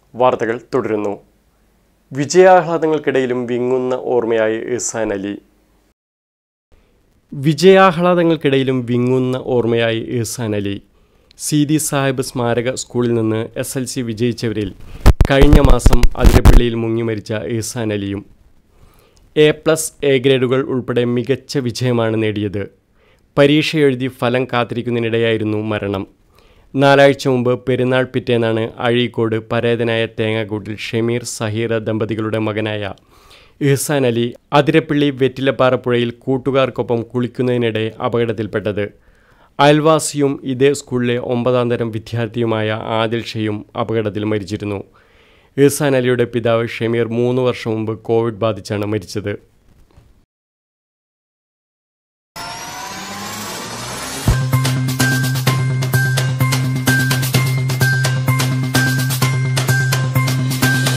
വാർത്തകൾ തുടരുന്നു വിജയാഹ്ലാദങ്ങൾക്കിടയിലും വിങ്ങുന്ന ഓർമ്മയായി ഇഹ്സാൻ അലി വിജയാഹ്ലാദങ്ങൾക്കിടയിലും വിങ്ങുന്ന ഓർമ്മയായി ഇഹ്സാൻ അലി സീതി സാഹിബ് സ്മാരക സ്കൂളിൽ നിന്ന് എസ് എൽ സി വിജയിച്ചവരിൽ കഴിഞ്ഞ മാസം അതിരപ്പള്ളിയിൽ മുങ്ങി മരിച്ച ഇഹ്സാൻ അലിയും എ പ്ലസ് എ ഗ്രേഡുകൾ ഉൾപ്പെടെ മികച്ച വിജയമാണ് നേടിയത് പരീക്ഷ എഴുതി ഫലം കാത്തിരിക്കുന്നതിനിടെയായിരുന്നു മരണം നാലാഴ്ച മുമ്പ് പെരുന്നാൾ പിറ്റേന്നാണ് അഴീക്കോട് പരേതനായ തേങ്ങാക്കൂട്ടിൽ ഷമീർ സഹീറ ദമ്പതികളുടെ മകനായ ഇഹ്സാൻ അലി അതിരപ്പള്ളി വെറ്റിലപ്പാറ പുഴയിൽ കൂട്ടുകാർക്കൊപ്പം കുളിക്കുന്നതിനിടെ അപകടത്തിൽപ്പെട്ടത് അയൽവാസിയും ഇതേ സ്കൂളിലെ ഒമ്പതാം തരം വിദ്യാർത്ഥിയുമായ ആദിൽ ഷയും അപകടത്തിൽ മരിച്ചിരുന്നു ഇഹ്സാൻ അലിയുടെ പിതാവ് ഷമീർ മൂന്ന് വർഷം മുമ്പ് കോവിഡ് ബാധിച്ചാണ് മരിച്ചത്